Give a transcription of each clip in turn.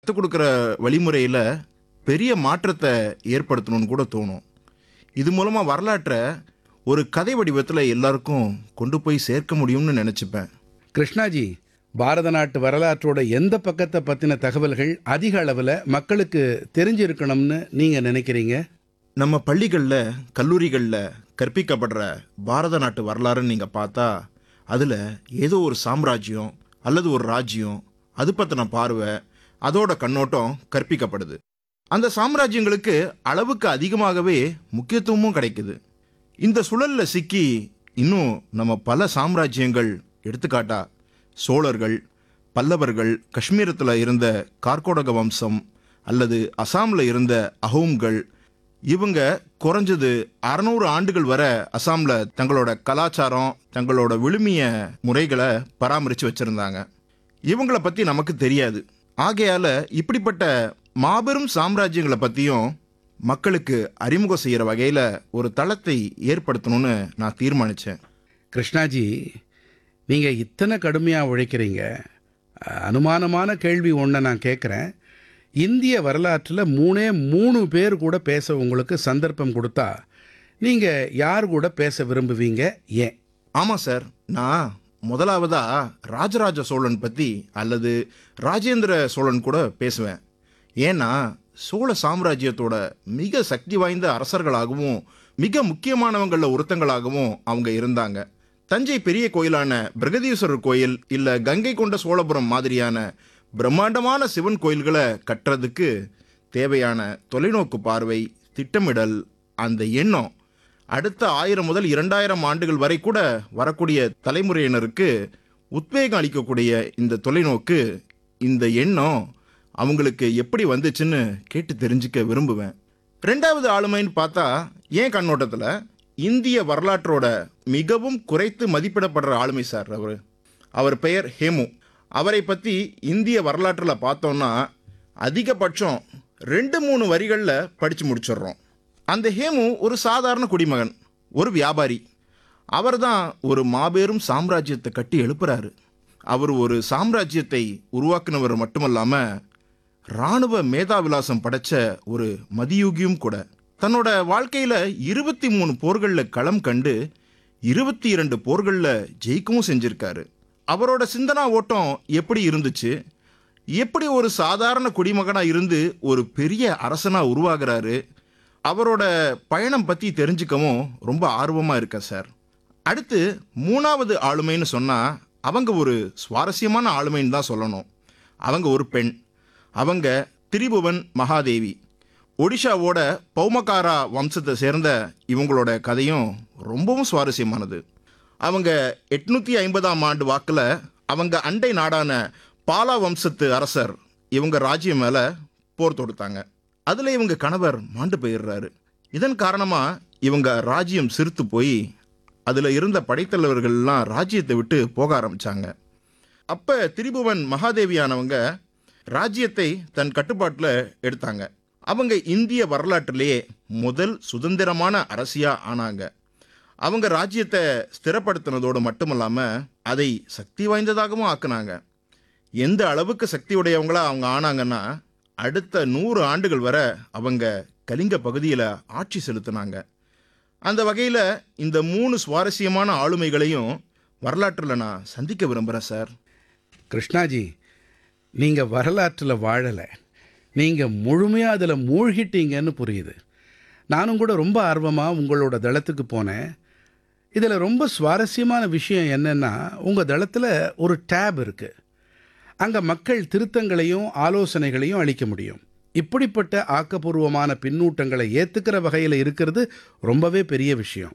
கற்றுக் கொடுக்குற வழிமுறையில் பெரிய மாற்றத்தை ஏற்படுத்தணும்னு கூட தோணும் இது மூலமாக வரலாற்றை ஒரு கதை வடிவத்தில் எல்லாருக்கும் கொண்டு போய் சேர்க்க முடியும்னு நினச்சிப்பேன் கிருஷ்ணாஜி பாரத நாட்டு வரலாற்றோட எந்த பக்கத்தை பற்றின தகவல்கள் அதிக அளவில் மக்களுக்கு தெரிஞ்சிருக்கணும்னு நீங்கள் நினைக்கிறீங்க நம்ம பள்ளிகளில் கல்லூரிகளில் கற்பிக்கப்படுற பாரத நாட்டு வரலாறுன்னு நீங்கள் பார்த்தா அதில் ஏதோ ஒரு சாம்ராஜ்யம் அல்லது ஒரு ராஜ்யம் அது பற்றின பார்வை அதோட கண்ணோட்டம் கற்பிக்கப்படுது அந்த சாம்ராஜ்யங்களுக்கு அளவுக்கு அதிகமாகவே முக்கியத்துவமும் கிடைக்குது இந்த சுழல்ல சிக்கி இன்னும் நம்ம பல சாம்ராஜ்யங்கள் எடுத்துக்காட்டா சோழர்கள் பல்லவர்கள் காஷ்மீரத்தில் இருந்த கார்கோடக வம்சம் அல்லது அசாமில் இருந்த அஹோம்கள் இவங்க குறைஞ்சது அறநூறு ஆண்டுகள் வரை அசாமில் தங்களோட கலாச்சாரம் தங்களோட விழுமிய முறைகளை பராமரித்து வச்சுருந்தாங்க இவங்கள பற்றி நமக்கு தெரியாது ஆகையால் இப்படிப்பட்ட மாபெரும் சாம்ராஜ்யங்களை பற்றியும் மக்களுக்கு அறிமுகம் செய்கிற வகையில் ஒரு தளத்தை ஏற்படுத்தணும்னு நான் தீர்மானித்தேன் கிருஷ்ணாஜி நீங்கள் இத்தனை கடுமையாக உழைக்கிறீங்க அஹ், அனுமானமான கேள்வி ஒன்றை நான் கேட்குறேன் இந்திய வரலாற்றில் மூணே மூணு பேர் கூட பேச உங்களுக்கு சந்தர்ப்பம் கொடுத்தா நீங்கள் யார் கூட பேச விரும்புவீங்க ஏன் ஆமாம் சார் நான் முதலாவதா ராஜராஜ சோழன் பற்றி அல்லது ராஜேந்திர சோழன் கூட பேசுவேன் ஏன்னா சோழ சாம்ராஜ்யத்தோட மிக சக்தி வாய்ந்த அரசர்களாகவும் மிக முக்கியமானவங்களில் ஒருத்தங்களாகவும் அவங்க இருந்தாங்க தஞ்சை பெரிய கோயிலான பிரகதீஸ்வரர் கோயில் இல்லை கங்கை கொண்ட சோழபுரம் மாதிரியான பிரம்மாண்டமான சிவன் கோயில்களை கட்டுறதுக்கு தேவையான தொலைநோக்கு பார்வை திட்டமிடல் அந்த எண்ணம் அடுத்த ஆயிரம் முதல் இரண்டாயிரம் ஆண்டுகள் வரை கூட வரக்கூடிய தலைமுறையினருக்கு உத்வேகம் அளிக்கக்கூடிய இந்த தொலைநோக்கு இந்த எண்ணம் அவங்களுக்கு எப்படி வந்துச்சுன்னு கேட்டு தெரிஞ்சுக்க விரும்புவேன் ரெண்டாவது ஆளுமைன்னு பார்த்தா ஏன் கண்ணோட்டத்தில் இந்திய வரலாற்றோட மிகவும் குறைத்து மதிப்பிடப்படுற ஆளுமை சார் அவர் அவர் பெயர் ஹேமு அவரை பற்றி இந்திய வரலாற்றில் பார்த்தோம்னா அதிகபட்சம் ரெண்டு மூணு வரிகளில் படித்து முடிச்சிடுறோம் அந்த ஹேமு ஒரு சாதாரண குடிமகன் ஒரு வியாபாரி அவர்தான் ஒரு மாபெரும் சாம்ராஜ்யத்தை கட்டி எழுப்புறாரு அவர் ஒரு சாம்ராஜ்யத்தை உருவாக்குனவர் மட்டுமல்லாமல் இராணுவ மேதாவிலாசம் படைச்ச ஒரு மதியூகியும் கூட தன்னோட வாழ்க்கையில் இருபத்தி மூணு போர்களில் களம் கண்டு இருபத்தி இரண்டு போர்களில் ஜெயிக்கவும் செஞ்சிருக்காரு அவரோட சிந்தனா ஓட்டம் எப்படி இருந்துச்சு எப்படி ஒரு சாதாரண குடிமகனாக இருந்து ஒரு பெரிய அரசனாக உருவாகிறாரு அவரோட பயணம் பற்றி தெரிஞ்சுக்கவும் ரொம்ப ஆர்வமாக இருக்கேன் சார் அடுத்து மூணாவது ஆளுமைன்னு சொன்னால் அவங்க ஒரு சுவாரஸ்யமான ஆளுமைன்னு தான் சொல்லணும் அவங்க ஒரு பெண் அவங்க திரிபுவன் மகாதேவி ஒடிஷாவோட பௌமகாரா வம்சத்தை சேர்ந்த இவங்களோட கதையும் ரொம்பவும் சுவாரஸ்யமானது அவங்க எட்நூற்றி ஐம்பதாம் ஆண்டு வாக்கில் அவங்க அண்டை நாடான பாலா வம்சத்து அரசர் இவங்க ராஜ்யம் மேலே போர் தொடுத்தாங்க அதில் இவங்க கணவர் மாண்டு போயிடுறாரு இதன் காரணமாக இவங்க ராஜ்யம் சிறுத்து போய் அதில் இருந்த படைத்தலைவர்கள்லாம் ராஜ்யத்தை விட்டு போக ஆரம்பித்தாங்க அப்போ திரிபுவன் மகாதேவியானவங்க ராஜ்யத்தை தன் கட்டுப்பாட்டில் எடுத்தாங்க அவங்க இந்திய வரலாற்றிலேயே முதல் சுதந்திரமான அரசியா ஆனாங்க அவங்க ராஜ்யத்தை ஸ்திரப்படுத்தினதோடு மட்டுமல்லாமல் அதை சக்தி வாய்ந்ததாகவும் ஆக்குனாங்க எந்த அளவுக்கு சக்தி உடையவங்களா அவங்க ஆனாங்கன்னா அடுத்த நூறு ஆண்டுகள் வரை அவங்க கலிங்க பகுதியில் ஆட்சி செலுத்தினாங்க அந்த வகையில் இந்த மூணு சுவாரஸ்யமான ஆளுமைகளையும் வரலாற்றில் நான் சந்திக்க விரும்புகிறேன் சார் கிருஷ்ணாஜி நீங்கள் வரலாற்றில் வாழலை நீங்கள் முழுமையாக அதில் மூழ்கிட்டீங்கன்னு புரியுது நானும் கூட ரொம்ப ஆர்வமாக உங்களோட தளத்துக்கு போனேன் இதில் ரொம்ப சுவாரஸ்யமான விஷயம் என்னென்னா உங்கள் தளத்தில் ஒரு டேப் இருக்குது அங்கே மக்கள் திருத்தங்களையும் ஆலோசனைகளையும் அளிக்க முடியும் இப்படிப்பட்ட ஆக்கப்பூர்வமான பின்னூட்டங்களை ஏற்றுக்கிற வகையில் இருக்கிறது ரொம்பவே பெரிய விஷயம்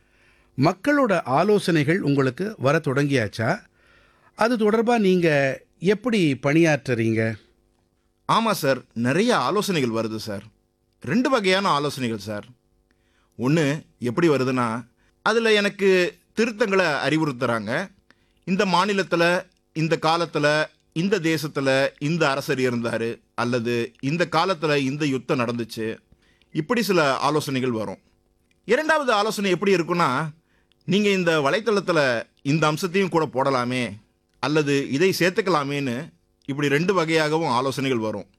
மக்களோட ஆலோசனைகள் உங்களுக்கு வர தொடங்கியாச்சா அது தொடர்பாக நீங்கள் எப்படி பணியாற்றுறீங்க ஆமாம் சார் நிறைய ஆலோசனைகள் வருது சார் ரெண்டு வகையான ஆலோசனைகள் சார் ஒன்று எப்படி வருதுன்னா அதில் எனக்கு திருத்தங்களை அறிவுறுத்துறாங்க இந்த மாநிலத்தில் இந்த காலத்தில் இந்த தேசத்தில் இந்த அரசர் இருந்தார் அல்லது இந்த காலத்தில் இந்த யுத்தம் நடந்துச்சு இப்படி சில ஆலோசனைகள் வரும் இரண்டாவது ஆலோசனை எப்படி இருக்குன்னா நீங்கள் இந்த வலைத்தளத்தில் இந்த அம்சத்தையும் கூட போடலாமே அல்லது இதை சேர்த்துக்கலாமேன்னு இப்படி ரெண்டு வகையாகவும் ஆலோசனைகள் வரும்